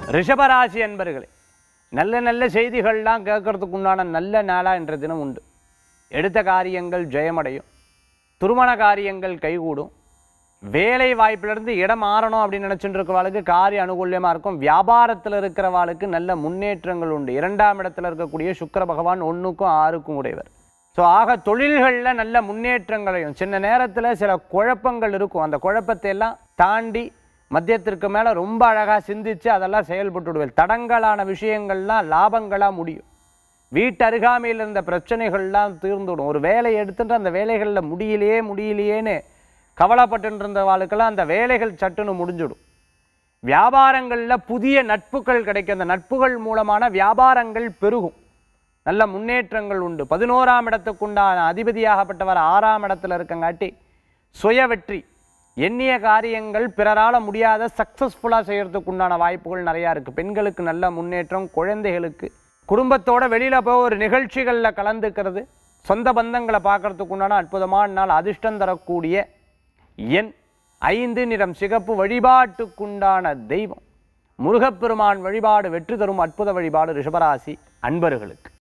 ரிஷபராசி அன்பர்களே நல்ல நல்ல செய்திகள்லாம் கேட்கறதுக்கு உண்டான நல்ல நாளா என்ற தினம் உண்டு எடுத்த காரியங்கள் ஜெயமடையும் திருமண காரியங்கள் கைகூடும் வேலை வாய்ப்பிலிருந்து இடம் மாறணும் அப்படின்னு நினச்சிட்டு இருக்கிறவாளுக்கு காரிய அனுகூல்யமாக இருக்கும் வியாபாரத்தில் இருக்கிறவாளுக்கு நல்ல முன்னேற்றங்கள் உண்டு இரண்டாம் இடத்துல இருக்கக்கூடிய சுக்கிர பகவான் ஒன்றுக்கும் ஆறுக்கும் உடையவர் ஸோ ஆக தொழில்களில் நல்ல முன்னேற்றங்களையும் சின்ன நேரத்தில் சில குழப்பங்கள் இருக்கும் அந்த குழப்பத்தை எல்லாம் தாண்டி மத்தியத்திற்கு மேலே ரொம்ப அழகாக சிந்திச்சு அதெல்லாம் செயல்பட்டுடுவேன் தடங்கலான விஷயங்கள்லாம் லாபங்களாக முடியும் வீட்டு அருகாமையில் இருந்த பிரச்சனைகள்லாம் தீர்ந்துடும் ஒரு வேலையை எடுத்துட்டு அந்த வேலைகளில் முடியலையே முடியலையேன்னு கவலைப்பட்டு இருந்தவாளுக்கெல்லாம் அந்த வேலைகள் சட்டுன்னு முடிஞ்சிடும் வியாபாரங்களில் புதிய நட்புகள் கிடைக்கும் அந்த நட்புகள் மூலமான வியாபாரங்கள் பெருகும் நல்ல முன்னேற்றங்கள் உண்டு பதினோராம் இடத்துக்குண்டான அதிபதியாகப்பட்டவர் ஆறாம் இடத்துல இருக்கங்காட்டி சுய வெற்றி எண்ணிய காரியங்கள் பிறரால முடியாத சக்ஸஸ்ஃபுல்லாக செய்யறதுக்கு உண்டான வாய்ப்புகள் நிறையா இருக்குது பெண்களுக்கு நல்ல முன்னேற்றம் குழந்தைகளுக்கு குடும்பத்தோட வெளியில் போய் ஒரு நிகழ்ச்சிகளில் கலந்துக்கிறது சொந்த பந்தங்களை பார்க்கறதுக்கு உண்டான அற்புதமான நாள் அதிர்ஷ்டம் தரக்கூடிய எண் ஐந்து நிறம் சிகப்பு வழிபாட்டுக்குண்டான தெய்வம் முருகப்பெருமான் வழிபாடு வெற்றி தரும் அற்புத வழிபாடு ரிஷபராசி அன்பர்களுக்கு